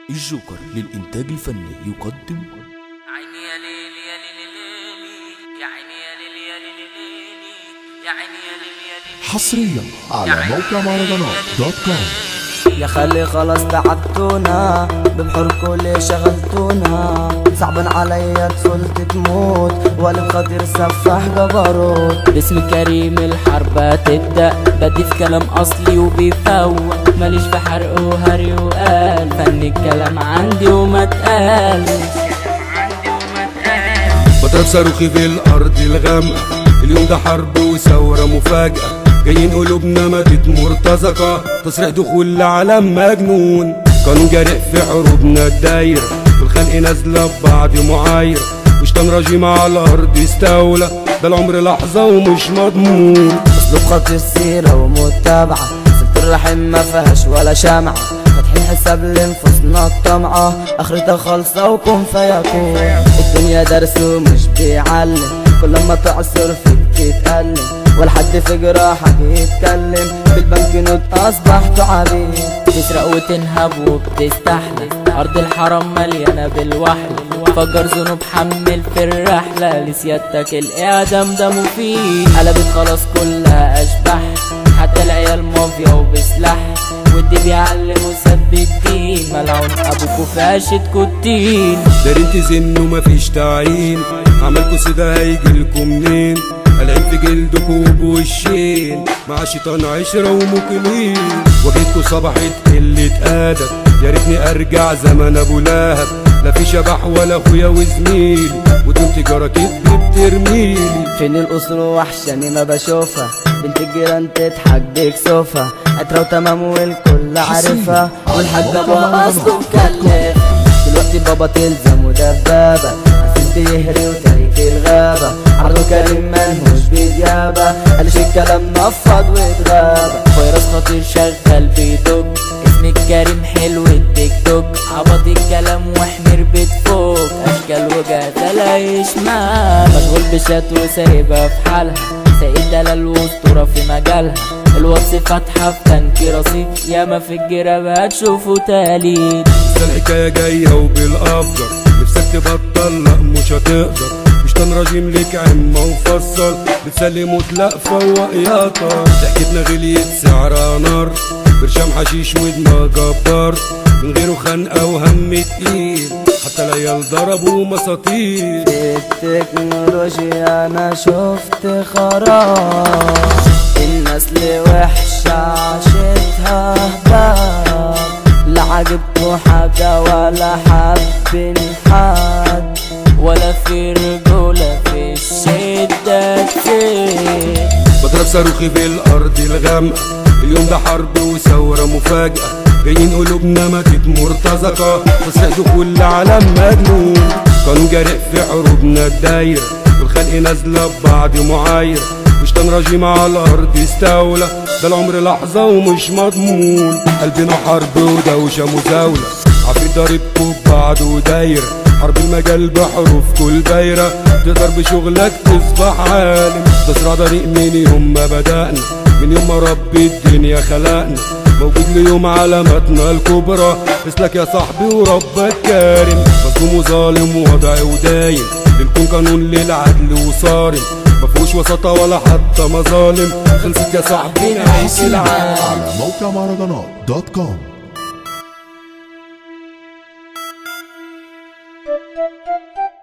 الجوكر للإنتاج الفني يقدم عيني يا ليلي يا ليلي ليلي يا عيني يا ليلي يا ليلي ليلي يا عيني يا ليلي يا ليلي حصريا على موقع مهرجانات دوت كوم يا خلي خلاص تعبتونا ببحوركوا ليه شغلتونا صعبان عليا طفولتي تموت والي بخاطر سفاح جبروت باسم كريم الحرب هتبدأ بضيف كلام أصلي وبيفوق ماليش في حرق وهري وقال فن الكلام عندي وما اتقال بضرب صاروخي في الارض الغامقه اليوم ده حرب وثوره مفاجاه جايين قلوبنا ماتت مرتزقه تصريح دخول لعالم مجنون قانون جارح في حروبنا الدايره والخلق نازله ببعض معايره وشتان رجيم على الارض استولى ده العمر لحظه ومش مضمون اسلوب خط السيرة ومتابعة سبت الرحم ما فيهاش ولا شمعة فاتحين حساب لنفوسنا الطمعة اخرتها خالصة وكن فيكون الدنيا درس ومش بيعلم كل ما تعصر فيك تتألم ولا حد في جراحك يتكلم بالبنك نوت اصبحت عبيد تسرق وتنهب وبتستحلى أرض الحرام مليانة بالوحل فجر ذنوب حمل في الرحلة لسيادتك الإعدام ده مفيد قلبت خلاص كلها أشباح حتى العيال مافيا وبسلاح ودي بيعلم وسب الدين ملعون أبوكوا في عشة كتين دارين تزنوا مفيش تعيين عملكوا سيدا هيجيلكوا منين العين في جلدكوا بوشين مع شيطان عشرة ومقيمين واجهتكوا صبحت قلة أدب يا ريتني أرجع زمن أبو لهب لا في شبح ولا أخويا وزميلي ودون تجارة كدب بترميلي فين الأسر وحشاني ما بشوفها بنت الجيران تضحك بكسوفها عترة وتمام والكل عارفها والحاج ابوها اصله مكلف دلوقتي بابا تلزم ودبابة عسيس بيهري وتاريخ الغابة عرضه كريم ملهوش بديابة قالش الكلام نفض واتغابى فيروس خطير شغال بيدق اسم الكريم حلو التيك توك عبط الكلام وحمر بتفوق اشكال وجهة لا يشمال مشغول بشات وسايبها في حالها سيد دلال واسطورة في مجالها الواتس فاتحة في تنك رصيد ياما في الجراب هتشوفوا تاليد لسه الحكاية جاية وبالأفجر نفسك تبطل لا مش هتقدر مش تن رجيم ليك عمة وفصل بتسلم وتلاق فوق يا طار ضحكتنا غليت سعرها نار برشام حشيش ودماغ جبار من غيره خنقة وهم تقيل حتى العيال ضربوا مساطيل التكنولوجيا انا شفت خراب النسل وحشة عاشتها هباب لا عجبكوا حاجة ولا حابين حد ولا في رجولة في الشدة كتير بضرب صاروخي في الارض الغامقه اليوم ده حرب وثوره مفاجاه جايين قلوبنا ماتت مرتزقه تصريح دخول لعالم مجنون قانون جارح في حروبنا الدايره والخلق نازله ببعض معايره وشتان رجيم على الارض استولى ده العمر لحظه ومش مضمون قلبنا حرب ودوشه مزاوله عفريت ضاربكوا ببعض ودايره حرب المجال بحروف كل دايرة تقدر بشغلك تصبح عالم تزرع طريق من يوم ما بدأنا من يوم ما رب الدنيا خلقنا موجود ليوم علاماتنا الكبرى اسلك يا صاحبي وربك كارم مظلوم وظالم ووضع ودايم للكون قانون للعدل وصارم مفهوش وسطة ولا حتى مظالم خلصت يا صاحبي نعيش العالم على موقع مهرجانات دوت كوم Thank you.